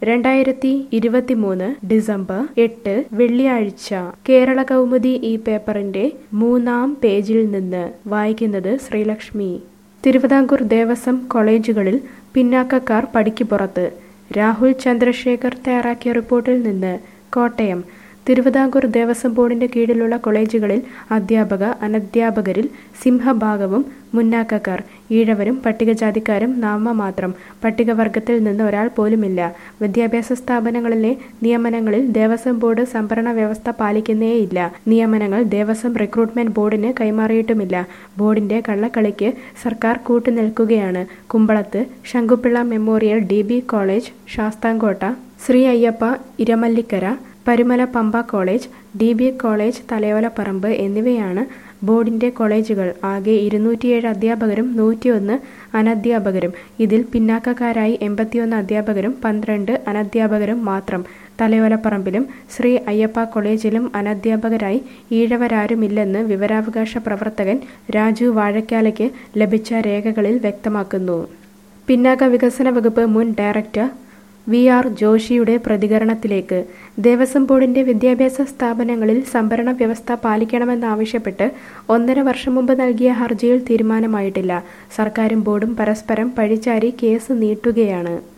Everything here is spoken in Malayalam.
രണ്ടായിരത്തി ഇരുപത്തിമൂന്ന് ഡിസംബർ എട്ട് വെള്ളിയാഴ്ച കേരള കൗമുദി ഈ പേപ്പറിന്റെ മൂന്നാം പേജിൽ നിന്ന് വായിക്കുന്നത് ശ്രീലക്ഷ്മി തിരുവിതാംകൂർ ദേവസ്വം കോളേജുകളിൽ പിന്നാക്കക്കാർ പടിക്ക് പുറത്ത് രാഹുൽ ചന്ദ്രശേഖർ തയ്യാറാക്കിയ റിപ്പോർട്ടിൽ നിന്ന് കോട്ടയം തിരുവിതാംകൂർ ദേവസ്വം ബോർഡിന്റെ കീഴിലുള്ള കോളേജുകളിൽ അധ്യാപക അനധ്യാപകരിൽ സിംഹഭാഗവും മുന്നാക്കക്കാർ ഈഴവരും പട്ടികജാതിക്കാരും നാമമാത്രം പട്ടികവർഗത്തിൽ നിന്ന് ഒരാൾ പോലുമില്ല വിദ്യാഭ്യാസ സ്ഥാപനങ്ങളിലെ നിയമനങ്ങളിൽ ദേവസ്വം ബോർഡ് സംഭരണ വ്യവസ്ഥ പാലിക്കുന്നേയില്ല നിയമനങ്ങൾ ദേവസ്വം റിക്രൂട്ട്മെന്റ് ബോർഡിന് കൈമാറിയിട്ടുമില്ല ബോർഡിന്റെ കള്ളക്കളിക്ക് സർക്കാർ കൂട്ടുനിൽക്കുകയാണ് Kumbalath Sankupillai memorial D B college Sasthamkotta Sree Ayyappa Iramallikkara Parumala Pampa college D B college Thalayolaparambu എന്നിവയാണ് ബോർഡിന്റെ കോളേജുകൾ ആകെ ഇരുന്നൂറ്റിയേഴ് അധ്യാപകരും നൂറ്റിയൊന്ന് അനധ്യാപകരും ഇതിൽ പിന്നാക്കക്കാരായി എൺപത്തിയൊന്ന് അധ്യാപകരും പന്ത്രണ്ട് അനധ്യാപകരും മാത്രം തലയോലപ്പറമ്പിലും ശ്രീ അയ്യപ്പ കോളേജിലും അനധ്യാപകരായി ഈഴവരാരുമില്ലെന്ന് വിവരാവകാശ പ്രവർത്തകൻ രാജു വാഴക്കാലയ്ക്ക് ലഭിച്ച രേഖകളിൽ വ്യക്തമാക്കുന്നു പിന്നാക്ക വികസന വകുപ്പ് മുൻ ഡയറക്ടർ വി ആർ ജോഷിയുടെ പ്രതികരണത്തിലേക്ക് ദേവസ്വം ബോർഡിന്റെ വിദ്യാഭ്യാസ സ്ഥാപനങ്ങളിൽ സംഭരണ വ്യവസ്ഥ പാലിക്കണമെന്നാവശ്യപ്പെട്ട് ഒന്നര വർഷം മുമ്പ് നൽകിയ ഹർജിയിൽ തീരുമാനമായിട്ടില്ല സർക്കാരും ബോർഡും പരസ്പരം പഴിചാരി കേസ് നീട്ടുകയാണ്